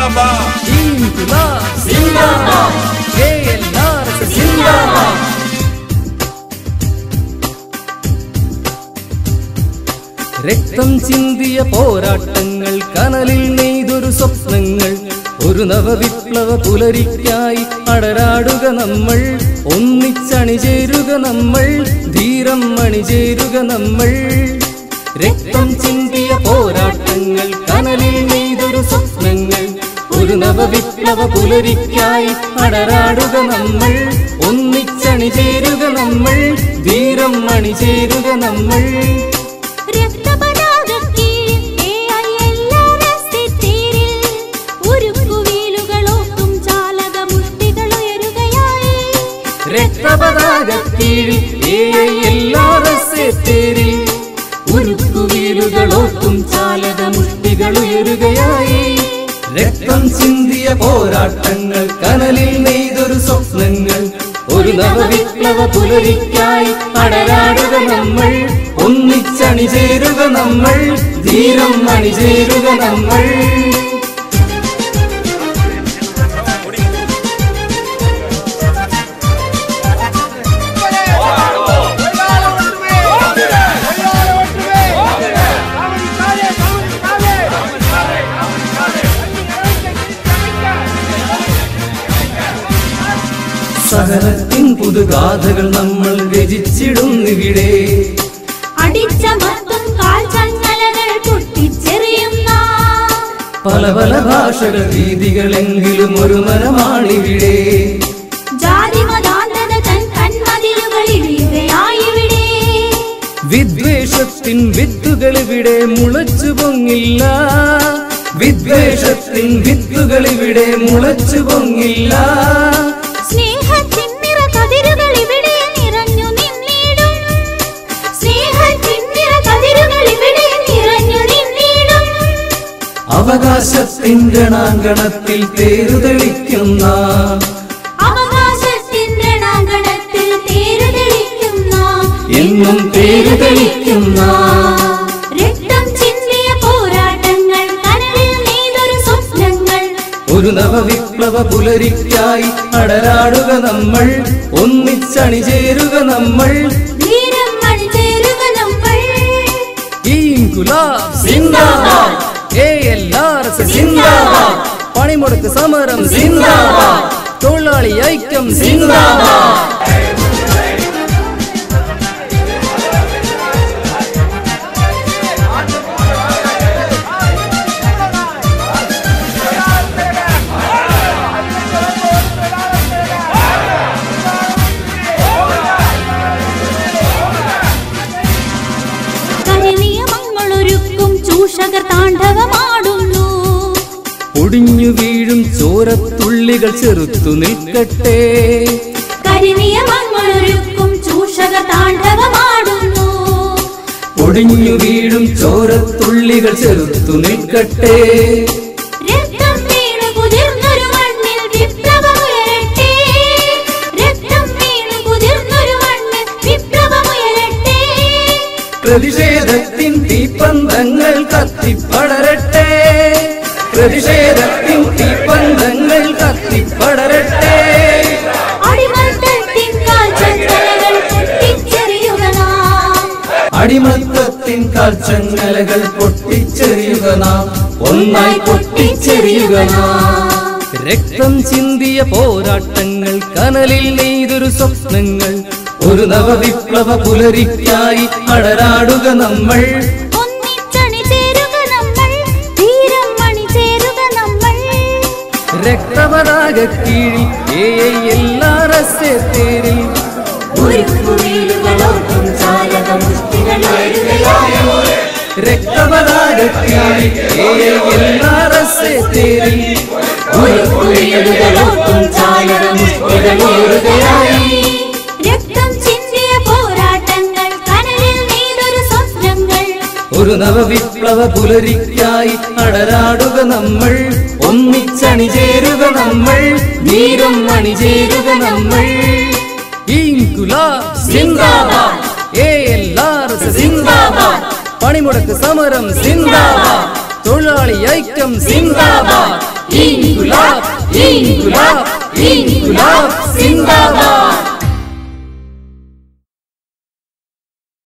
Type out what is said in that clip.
സിന്ദാബാദ് ഇൻകുലാബ് സിന്ദാബാദ് KLRS സിന്ദാബാദ് രക്തം ചിന്തിയ പോരാട്ടങ്ങൾ കനലിൽ നെയ്തൊരു സ്വപ്നങ്ങൾ ഒരു നവവിപ്ലവ പുലരിക്കായി അടരാടുക നമ്മൾ ഒന്നിച്ചണിചേരുക നമ്മൾ ധീരം അണിചേരുക നമ്മൾ രക്തം ചിന്തിയ പോരാട്ടങ്ങൾ കനലിൽ നെയ്തൊരു സ്വപ്നങ്ങൾ ഒരു നവവിപ്ലവ പുലരിക്കായി അടരാടുക നമ്മൾ ഒന്നിച്ചണിചേരുക നമ്മൾ ധീരം അണിചേരുക നമ്മൾ രക്തപതാകക്കീഴിൽ AILRS തേരിൽ ഉരുക്കുവീലുകളോത്തും ചാലകമുഷ്ടികളുയരുകയായി. രക്തപതാകക്കീഴിൽ AILRS തേരിൽ ഉരുക്കുവീലുകളോട്ടും ചാലകമുഷ്ടികളുയരുകയായി രക്തം ചിന്തിയ പോരാട്ടങ്ങൾ കനലിൽ നെയ്തൊരു സ്വപ്നങ്ങൾ ഒരു നവവിപ്ലവ പുലരിക്കായി അടരാടുക നമ്മൾ ഒന്നിച്ചണിചേരുക നമ്മൾ ധീരം അണിചേരുക നമ്മൾ സഹനത്തിൻ പുതുഗാഥകൾ നമ്മൾ രചിച്ചിടുന്നിവിടെ അടിച്ചമർത്തും കാൽച്ചങ്ങലകൾ പൊട്ടിച്ചെറിയുന്ന പല പല ഭാഷകൾ രീതികളെങ്കിലും ഒരു മനമാണിവിടെ ജാതിമതാന്തത തൻ കന്മതിലുകൾ ഇടിയുകയായിവിടെ വിദ്വേഷത്തിൻ വിത്തുകൾ ഇവിടെ മുളച്ചു പൊങ്ങില്ല വിദ്വേഷത്തിൻ വിത്തുകൾ ഇവിടെ മുളച്ചു പൊങ്ങില്ല സ്നേഹത്തിൻ നിറകതിരുകൾ ഇവിടെ നിറഞ്ഞു നിന്നിടും സ്നേഹത്തിൻ നിറകതിരുകൾ ഇവിടെ നിറഞ്ഞു നിന്നിടും അവകാശത്തിൻ ഗണാങ്കണത്തിൽ തേരുതെളിക്കുന്ന അവകാശത്തിൻ രണാങ്കണത്തിൽ തേരുതെളിക്കുന്ന എന്നും തേരുതെളിക്കുന്ന രക്തം ചിന്തിയ പോരാട്ടങ്ങൾ കനലിൽ നെയ്തൊരു സ്വപ്നങ്ങൾ ഒരു നവവിപ്ലവ പുലരിക്കായി അടരാടുക നമ്മൾ ഒന്നിച്ചണിചേരുക നമ്മൾ ധീരം അണിചേരുക നമ്മൾ ഇൻകുലാബ് സിന്ദാബാദ് എഎൽആർഎസ് സിന്ദാബാദ് പണിമുടക്ക് സമരം സിന്ദാബാദ് തൊഴിലാളി ഐക്യം സിന്ദാബാദ് കരിനിയമങ്ങളൊരുക്കും ചൂഷകർ താണ്ഡവമാടുന്നു ഒടിഞ്ഞു വീഴും ചോരത്തുള്ളികൾ ചെറുത്തു നിൽക്കട്ടെ കരിനിയമങ്ങളൊരുക്കും ചൂഷകർ താണ്ഡവമാടുന്നു ഒടിഞ്ഞു വീഴും ചോരത്തുള്ളികൾ ചെറുത്തു നിൽക്കട്ടെ രക്തം വീണു കുതിർന്നൊരു മണ്ണിൽ വിപ്ലവമുയരട്ടെ രക്തം വീണു കുതിർന്നൊരു മണ്ണിൽ വിപ്ലവമുയരട്ടെ പ്രതിഷേധത്തിൻ തീപ്പന്തങ്ങൾ കത്തിപ്പടരട്ടെ പ്രതിഷേധത്തിൻ തീപ്പന്തങ്ങൾ കത്തിപ്പടരട്ടെ അടിമത്തത്തിൻ കാൽച്ചങ്ങലകൾ പൊട്ടിച്ചെറിയുക നാം അടിമത്തത്തിൻ കാൽച്ചങ്ങലകൾ പൊട്ടിച്ചെറിയുക നാം ഒന്നായി പൊട്ടിച്ചെറിയുക നാം രക്തം ചിന്തിയ പോരാട്ടങ്ങൾ കനലിൽ നെയ്തൊരു സ്വപ്നങ്ങൾ ഒരു നവവിപ്ലവ പുലരിക്കായി അടരാടുക നമ്മൾ ഒന്നിച്ചണിചേരുക നമ്മൾ ധീരം അണിചേരുക നമ്മൾ രക്തപതാക കീഴിൽ എഎൽആർഎസ് തേരിൽ ഉരുക്കുവീലുകളോട്ടും ചാലകമുഷ്ടികളുയരുകയായി രക്തപതാക കീഴിൽ എഎൽആർഎസ് തേരിൽ ഉരുക്കുവീലുകളോട്ടും ചാലകമുഷ്ടികളുയരുകയായി രക്തം ചിന്തിയ പോരാട്ടങ്ങൾ കനലിൽ നെയ്തൊരു സ്വപ്നങ്ങൾ ഒരു നവവിപ്ലവ പുലരിക്കായി അടരാടുക നമ്മൾ ഒന്നിച്ചണിചേരുക നമ്മൾ ധീരം അണിചേരുക നമ്മൾ ഇൻകുലാബ് സിന്ദാബാദ് എഎൽആർഎസ് സിന്ദാബാദ് പണിമുടക്ക് സമരം സിന്ദാബാദ് തൊഴിലാളി ഐക്യം സിന്ദാബാദ് ഇൻകുലാബ് ഇൻകുലാബ് ഇൻകുലാബ് സിന്ദാബാദ്